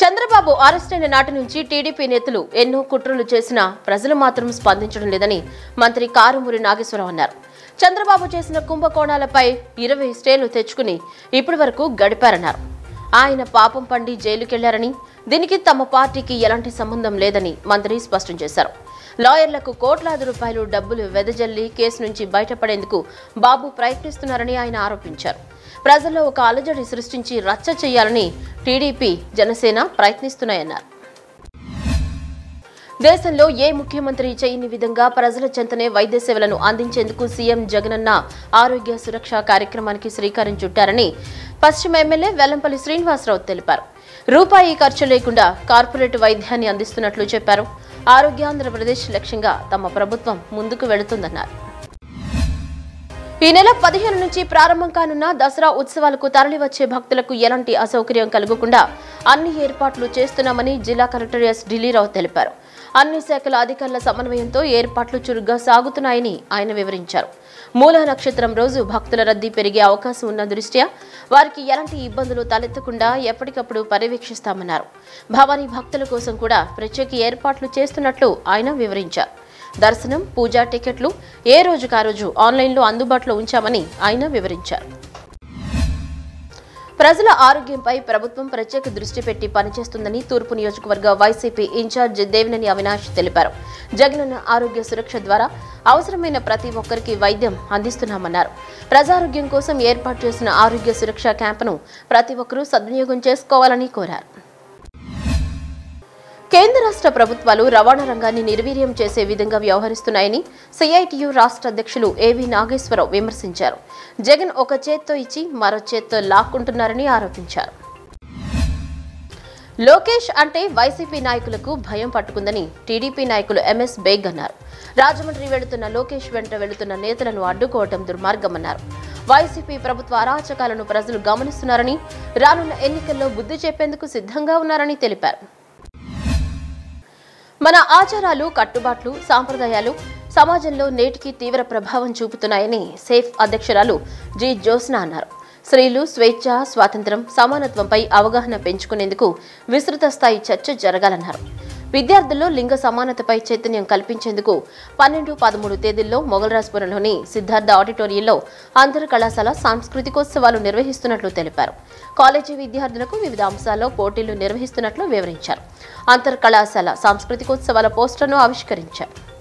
Chandrababu arrest అయిన నాటి నుంచి టీడీపీ నేతలు ఎన్నో కుట్రలు చేసినా ప్రజలు మాత్రం స్పందించడం లేదని మంత్రి కారుమూరి నాగేశ్వరరావు అన్నారు చంద్రబాబు చేసిన కుంభకోణాలపై ఇరవై స్టేలు తెచ్చుకుని ఇప్పటి వరకు గడిపారన్నారు ఆయన పాపం పండి జైలుకెళ్లారని దీనికి తమ పార్టీకి ఎలాంటి సంబంధం లేదని మంత్రి స్పష్టం చేశారు లాయర్లకు కోట్లాది రూపాయలు డబ్బులు వెదజల్లి కేసు నుంచి బయటపడేందుకు బాబు ప్రయత్నిస్తున్నారని ఆయన ఆరోపించారు ప్రజల్లో ఒక అలజడి సృష్టించి రచ్చ చేయాలని టీడీపీ జనసేన ప్రయత్నిస్తున్నాయన్నారు దేశంలో ఏ ముఖ్యమంత్రి చేయని విధంగా ప్రజల చెంతనే వైద్య సేవలను అందించేందుకు సీఎం జగనన్న ఆరోగ్య సురక్ష కార్యక్రమానికి శ్రీకారం చుట్టారని పశ్చిమ ఎమ్మెల్యే వెల్లంపల్లి శ్రీనివాసరావు తెలిపారు రూపాయి ఖర్చు లేకుండా కార్పొరేట్ వైద్యాన్ని అందిస్తున్నట్లు చెప్పారు ఆరోగ్యాంధ్రప్రదేశ్ లక్ష్యంగా తమ ప్రభుత్వం ముందుకు వెళుతుందన్నారు ఈ నెల పదిహేను నుంచి ప్రారంభం కానున్న దసరా ఉత్సవాలకు తరలివచ్చే భక్తులకు ఎలాంటి అసౌకర్యం కలగకుండా అన్ని ఏర్పాట్లు చేస్తున్నామని జిల్లా కలెక్టర్ ఎస్ ఢిల్లీరావు తెలిపారు అన్ని శాఖల అధికారుల సమన్వయంతో ఏర్పాట్లు చురుగ్గా సాగుతున్నాయని ఆయన వివరించారు మూల నక్షత్రం రోజు భక్తుల రద్దీ పెరిగే అవకాశం ఉన్న దృష్ట్యా వారికి ఎలాంటి ఇబ్బందులు తలెత్తకుండా ఎప్పటికప్పుడు పర్యవేక్షిస్తామన్నారు భవానీ భక్తుల కోసం కూడా ప్రత్యేక ఏర్పాట్లు చేస్తున్నట్లు ఆయన వివరించారు దర్శనం పూజా టికెట్లు ఏ రోజుకు ఆ రోజు ఆన్లైన్లో అందుబాటులో ఉంచామని ఆయన వివరించారు ప్రజల ఆరోగ్యంపై ప్రభుత్వం ప్రత్యేక దృష్టి పెట్టి పనిచేస్తుందని తూర్పు నియోజకవర్గ వైసీపీ ఇన్ఛార్జ్ దేవినేని అవినాష్ తెలిపారు జగనన్న ఆరోగ్య సురక్ష ద్వారా అవసరమైన ప్రతి ఒక్కరికి వైద్యం అందిస్తున్నామన్నారు ప్రజారోగ్యం కోసం ఏర్పాటు చేసిన ఆరోగ్య సురక్ష క్యాంపును ప్రతి ఒక్కరూ సద్వినియోగం చేసుకోవాలని కోరారు కేంద్ర రాష్ట్ర ప్రభుత్వాలు రవాణా రంగాన్ని నిర్వీర్యం చేసే విధంగా వ్యవహరిస్తున్నాయని సిఐటియు రాష్ట్ర అధ్యక్షులు ఏవి నాగేశ్వరరావు విమర్శించారు జగన్ ఒక చేత్తో ఇచ్చి మరో చేత్తో లాక్కుంటున్నారని ఆరోపించారు లోకేష్ అంటే వైసీపీ నాయకులకు భయం పట్టుకుందని టీడీపీ నాయకులు ఎంఎస్ బేగ్ అన్నారు రాజమండ్రి వెళుతున్న లోకేష్ వెంట వెళుతున్న నేతలను అడ్డుకోవటం దుర్మార్గమన్నారు వైసీపీ ప్రభుత్వ అరాచకాలను ప్రజలు గమనిస్తున్నారని రానున్న ఎన్నికల్లో బుద్ధి చెప్పేందుకు సిద్ధంగా ఉన్నారని తెలిపారు మన ఆచారాలు కట్టుబాట్లు సాంప్రదాయాలు సమాజంలో నేటికి తీవ్ర ప్రభావం చూపుతున్నాయని సేఫ్ అధ్యక్షురాలు జి జ్యోత్స్న అన్నారు స్త్రీలు స్వేచ్ఛ స్వాతంత్రం సమానత్వంపై అవగాహన పెంచుకునేందుకు విస్తృత స్థాయి చర్చ జరగాలన్నారు విద్యార్థుల్లో లింగ సమానతపై చైతన్యం కల్పించేందుకు పన్నెండు పదమూడు తేదీల్లో మొగల్రాజ్పురంలోని సిద్ధార్థ ఆడిటోరియంలో అంతర్ కళాశాల సాంస్కృతికోత్సవాలు నిర్వహిస్తున్నట్లు తెలిపారు కాలేజీ విద్యార్థులకు వివిధ అంశాల్లో పోటీలు నిర్వహిస్తున్నట్లు వివరించారు అంతర్ కళాశాల సాంస్కృతికోత్సవాల పోస్టర్ను ఆవిష్కరించారు